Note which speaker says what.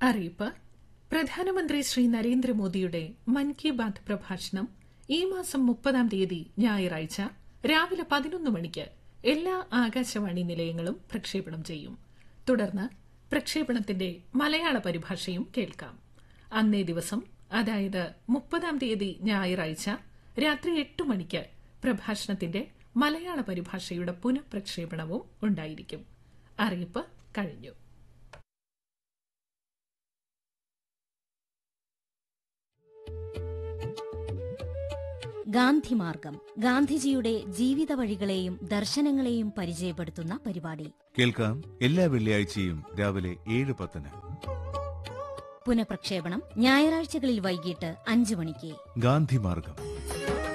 Speaker 1: അറിയിപ്പ് പ്രധാനമന്ത്രി ശ്രീ നരേന്ദ്രമോദിയുടെ മൻ കി ബാത് പ്രഭാഷണം ഈ മാസം മുപ്പതാം തീയതി ഞായറാഴ്ച രാവിലെ പതിനൊന്ന് മണിക്ക് എല്ലാ ആകാശവാണി നിലയങ്ങളും പ്രക്ഷേപണം ചെയ്യും തുടർന്ന് പ്രക്ഷേപണത്തിന്റെ മലയാള പരിഭാഷയും കേൾക്കാം അന്നേ ദിവസം അതായത് മുപ്പതാം തീയതി ഞായറാഴ്ച രാത്രി എട്ട് മണിക്ക് പ്രഭാഷണത്തിന്റെ മലയാള പരിഭാഷയുടെ പുനഃപ്രക്ഷേപണവും ഉണ്ടായിരിക്കും അറിയിപ്പ് കഴിഞ്ഞു
Speaker 2: ഗാന്ധിമാർഗം ഗാന്ധിജിയുടെ ജീവിത വഴികളെയും ദർശനങ്ങളെയും പരിചയപ്പെടുത്തുന്ന പരിപാടി
Speaker 3: കേൾക്കാം എല്ലാ വെള്ളിയാഴ്ചയും രാവിലെ ഏഴ് പത്തിന്
Speaker 2: പുനഃപ്രക്ഷേപണം ഞായറാഴ്ചകളിൽ വൈകിട്ട് അഞ്ചു മണിക്ക്
Speaker 3: ഗാന്ധിമാർഗം